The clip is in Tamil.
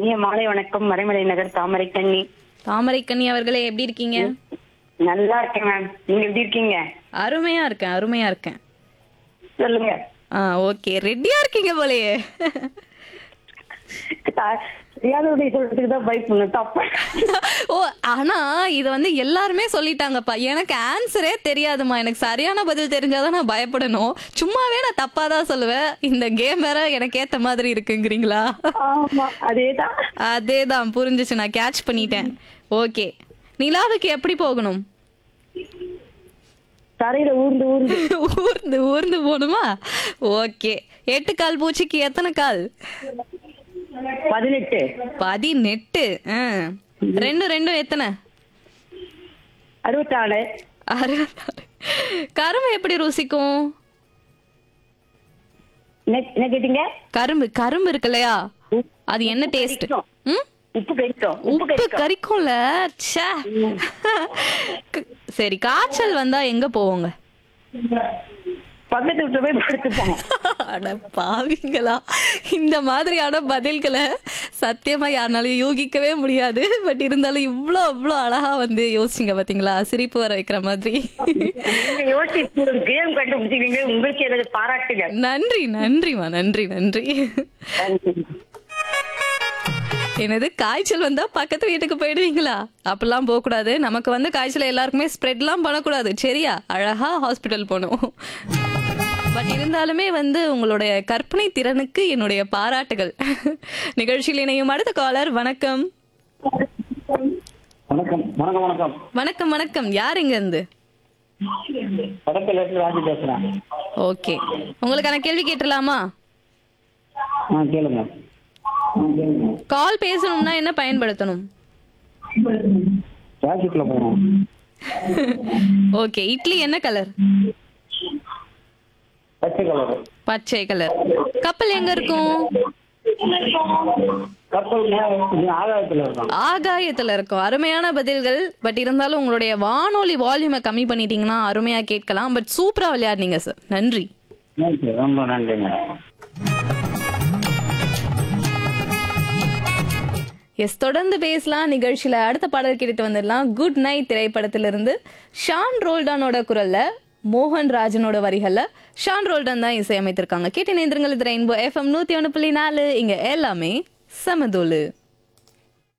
இனிய மாலை வணக்கம் மறைமலை நகர் தாமரை கண்ணி தாமரை கன்னி அவர்களே எப்படி இருக்கீங்க நல்லா இருக்கேன் மேம் நீங்க எப்படி இருக்கீங்க அருமையா இருக்கேன் அருமையா இருக்கேன் சொல்லுங்க ஆ ஓகே ரெடியா இருக்கீங்க போலயே தெரியாதவருடைய சொல்றதுக்கு தான் பயப்படணும் தப்பா ஓ ஆனா இது வந்து எல்லாருமே சொல்லிட்டாங்கப்பா எனக்கு ஆன்சரே தெரியாதுமா எனக்கு சரியான பதில் தெரிஞ்சாதான் நான் பயப்படணும் சும்மாவே நான் தப்பா தான் சொல்லுவேன் இந்த கேம் வேற எனக்கு ஏத்த மாதிரி இருக்குங்கிறீங்களா ஆமா அதேதான் அதேதான் புரிஞ்சுச்சு நான் கேட்ச் பண்ணிட்டேன் ஓகே நிலாவுக்கு எப்படி போகணும் தரையில ஊர்ந்து ஊர்ந்து ஊர்ந்து ஊர்ந்து போகணுமா ஓகே எட்டு கால் பூச்சிக்கு எத்தனை கால் பதினெட்டு பதினெட்டு ஆ. ரெண்டு ரெண்டும் எத்தனை அறுபத்தாறு அறுபத்தாறு கரும்பு எப்படி ருசிக்கும் என்ன என்ன கேட்டீங்க கரும்பு கரும்பு இருக்கு இல்லையா அது என்ன டேஸ்ட் ம் உப்பு கறிக்கும் உப்பு உப்பு கறிக்கும் கறிக்கும்ல ச்சே. க- சரி காய்ச்சல் வந்தா எங்க போவோங்க பக்கத்து விட்டு போய் படுத்துப்போம் அட பாவிங்களா இந்த மாதிரியான பதில்களை சத்தியமா யாருனாலும் யோகிக்கவே முடியாது பட் இருந்தாலும் இவ்ளோ இவ்ளோ அழகா வந்து யோசிச்சிங்க பாத்தீங்களா சிரிப்பு வர வைக்கிற மாதிரி நீங்க யோசிச்சு ஒரு கேம் கண்டுபிடிச்சிருக்கீங்க உங்களுக்கு எனது பாராட்டுகள் நன்றி நன்றிமா நன்றி நன்றி என்னது காய்ச்சல் வந்தா பக்கத்து வீட்டுக்கு போயிடுவீங்களா அப்படிலாம் போக கூடாது நமக்கு வந்து காய்ச்சல் எல்லாருக்குமே ஸ்ப்ரெட்லாம் பண்ணக்கூடாது சரியா அழகா ஹாஸ்பிட்டல் போகணும் பட் இருந்தாலுமே வந்து உங்களுடைய கற்பனை திறனுக்கு என்னுடைய பாராட்டுகள் நிகழ்ச்சியில் இணையும் அடுத்த காலர் வணக்கம் வணக்கம் வணக்கம் வணக்கம் வணக்கம் வணக்கம் யார் இங்க இருந்து படத்துல இருந்து ராஜி பேசுறேன் ஓகே உங்களுக்கான கேள்வி கேட்டுடலாமா ஆ கேளுங்க ஆ, கேளுங்க கால் பேசணும்னா என்ன பயன்படுத்தணும் டிராஃபிக்ல போறோம் ஓகே இட்லி என்ன கலர் பச்சை கலர் பச்சை கலர் கப்பல் எங்க இருக்கும் கப்பல் மே- இது ஆகாயத்துல இருக்கும் ஆகாயத்துல இருக்கும் அருமையான பதில்கள் பட் இருந்தாலும் உங்களுடைய வானொலி வால்யூமை கம்மி பண்ணிட்டீங்கன்னா அருமையா கேட்கலாம் பட் சூப்பரா விளையாடுனீங்க சார் நன்றி நன்றி ரொம்ப நன்றிங்க எஸ் தொடர்ந்து பேசலாம் நிகழ்ச்சியில அடுத்த பாடல் கேட்டு வந்துடலாம் குட் நைட் திரைப்படத்திலிருந்து ஷான் ரோல்டானோட குரல்ல மோகன் ராஜனோட வரிகள்ல ஷான் ரோல்டன் தான் இசையமைத்திருக்காங்க கேட்டு நேந்திரங்கள் இது ரெயின்போ எஃப்எம் நூத்தி ஒன்று புள்ளி நாலு இங்க எல்லாமே சமதோலு